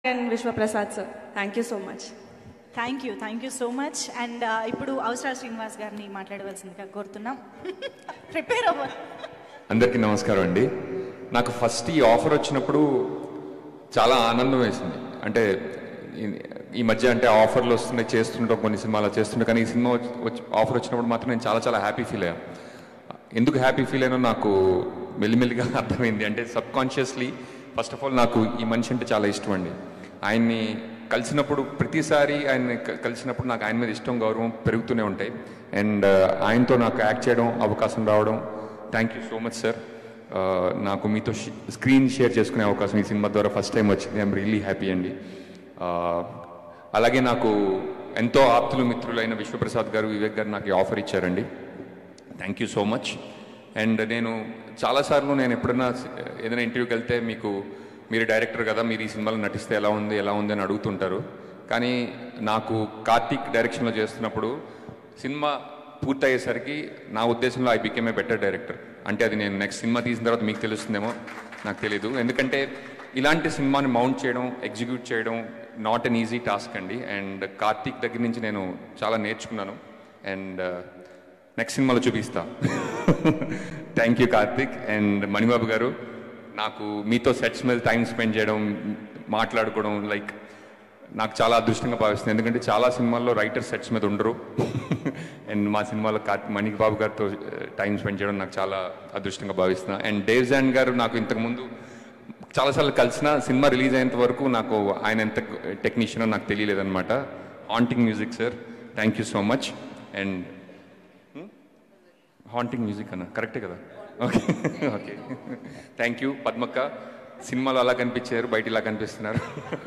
and Vishwaprasad sir thank you so much thank you thank you so much and ఇప్పుడు అవసర శ్రీనివాస్ గారిని మాట్లాడవలసిందిగా కోరుతున్నాం prepare అవ్వాలి అందరికీ నమస్కారం అండి నాకు ఫస్ట్ ఈ ఆఫర్ వచ్చినప్పుడు చాలా ఆనందం వేసింది అంటే ఈ- ఈ మధ్య అంటే ఆఫర్లు వస్తున్నాయి చేస్తుంటాం కొన్ని సినిమాలు చేస్తుంటాం కానీ ఈ సినిమా వచ్చి- వచ్చి ఆఫర్ వచ్చినప్పుడు మాత్రం నేను చాలా చాలా హ్యాపీ ఫీల్ అయ్యాను ఎందుకు హ్యాపీ ఫీల్ అయినా నాకు మెల్లిమెల్లిగా అర్థమైంది అంటే subconsciously first of all నాకు ఈ మనిషి అంటే చాలా ఇష్టం అండి ఆయన్ని కలిసినప్పుడు ప్రతిసారి ఆయన్ని క- కలిసినప్పుడు నాకు ఆయన మీద ఇష్టం గౌరవం పెరుగుతూనే ఉంటాయి అండ్ ఆయనతో నాకు యాక్ట్ చేయడం అవకాశం రావడం thank you so much sir నాకు మీతో స్క్రీన్ షేర్ చేసుకునే అవకాశం ఈ సినిమా ద్వారా ఫస్ట్ టైం వచ్చింది ఐఎమ్ రియల్లీ హ్యాపీ అండి ఆ, అలాగే నాకు ఎంతో ఆప్తులు మిత్రులైన విశ్వప్రసాద్ గారు వివేక్ గారు నాకు ఈ ఆఫర్ ఇచ్చారండి thank you so much and నేను చాలాసార్లు నేను ఎప్పుడైనా సి- ఏదైనా ఇంటర్వ్యూకి వెళ్తే మీకు మీరు డైరెక్టర్ కదా మీరు ఈ సినిమాలో నటిస్తే ఎలా ఉంది ఎలా ఉంది అని అడుగుతుంటారు కానీ నాకు కార్తీక్ డైరెక్షన్లో చేస్తున్నప్పుడు సినిమా పూర్తయ్యేసరికి నా ఉద్దేశంలో I became a better director అంటే అది నేను నెక్స్ట్ సినిమా తీసిన తర్వాత మీకు తెలుస్తుందేమో నాకు తెలియదు ఎందుకంటే ఇలాంటి సినిమాని మౌంట్ చేయడం ఎగ్జిక్యూట్ చేయడం నాట్ అన్ ఈజీ టాస్క్ అండి అండ్ కార్తీక్ దగ్గర నుంచి నేను చాలా నేర్చుకున్నాను అండ్ నెక్స్ట్ సినిమాలో చూపిస్తా thank you Karthik and Manibabu గారు నాకు మీతో సెట్స్ మీద టైం స్పెండ్ చేయడం మాట్లాడుకోవడం లైక్ నాకు చాలా అదృష్టంగా భావిస్తుంది ఎందుకంటే చాలా సినిమాల్లో రైటర్ సెట్స్ మీద ఉండరు అండ్ మా సినిమాలో కార్తి మణిబాబు గారితో టైం స్పెండ్ చేయడం నాకు చాలా అదృష్టంగా భావిస్తున్నా అండ్ డేవ్ జాన్ గారు నాకు ఇంతకుముందు చాలాసార్లు కలిసిన సినిమా రిలీజ్ అయ్యేంత వరకు నాకు ఆయన ఎంత టెక్నీషియన్ నాకు తెలియలేదన్నమాట haunting music sir thank you so much and haunting music అన్న కరెక్టే కదా ఓకే ఓకే థ్యాంక్ యూ పద్మక్క సినిమాలో అలా కనిపించారు బయట ఇలా కనిపిస్తున్నారు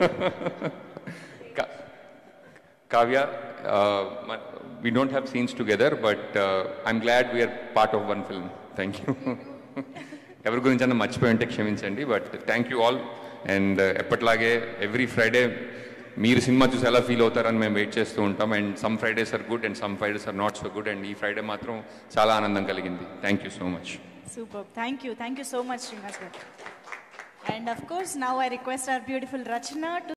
కా- Kavya we don't have scenes together but I'm glad we're part of one film thank you ఎవరి గురించి అన్న మర్చిపోయి ఉంటే క్షమించండి but thank you all and ఎప్పటిలాగే ఎవ్రీ ఫ్రైడే మీరు సినిమా చూసి ఎలా ఫీల్ అవుతారని మేము వెయిట్ చేస్తూ ఉంటాం and some Fridays are good and some Fridays are not so good and ఈ ఫ్రైడే మాత్రం చాలా ఆనందం కలిగింది thank you so much super thank you thank you so much Srinivas గారు and of course now I request our beautiful Rachana to